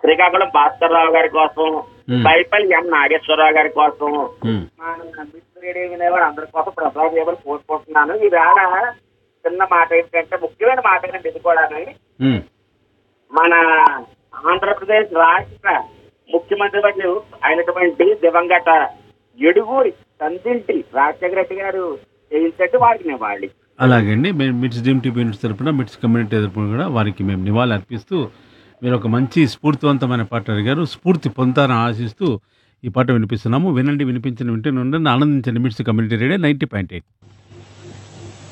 శ్రీకాకుళం భాస్కర్ రావు గారి కోసం Hmm. బైపల్లి ఎం నాగేశ్వరరావు గారి కోసం ఉమ్, మన మిత్రుడు రేడియో వినేవాడు అందరి కోసం ప్రసాద్ చేయమని కోరుకుంటున్నాను ఈ వేళ చిన్న మాట ఏంటంటే ముఖ్యమైన మాట ఏంటంటే ఇది కూడా ఉమ్, మన ఆంధ్రప్రదేశ్ రాష్ట్ర ముఖ్యమంత్రి వర్యులు అయినటువంటి దివంగత ఎడుగూరి సందింటి రాజశేఖర రెడ్డి గారు చేయించట్టు వారికి నివాళి అలాగే అండి మేము మిట్స్ డ్రీమ్ టీవీ యూనిట్స్ తరపున మిట్స్ కమ్యూనిటీ తరపున కూడా వారికి మేము నివాళులు అర్పిస్తూ మీరు ఒక మంచి స్ఫూర్తివంతమైన పాట అడిగారు స్ఫూర్తి పొందుతారని ఆశిస్తూ ఈ పాట వినిపిస్తున్నాము వినండి వినిపించిన వింటూనే ఉండండి ఆనందించండి MITS community radio ninety point eight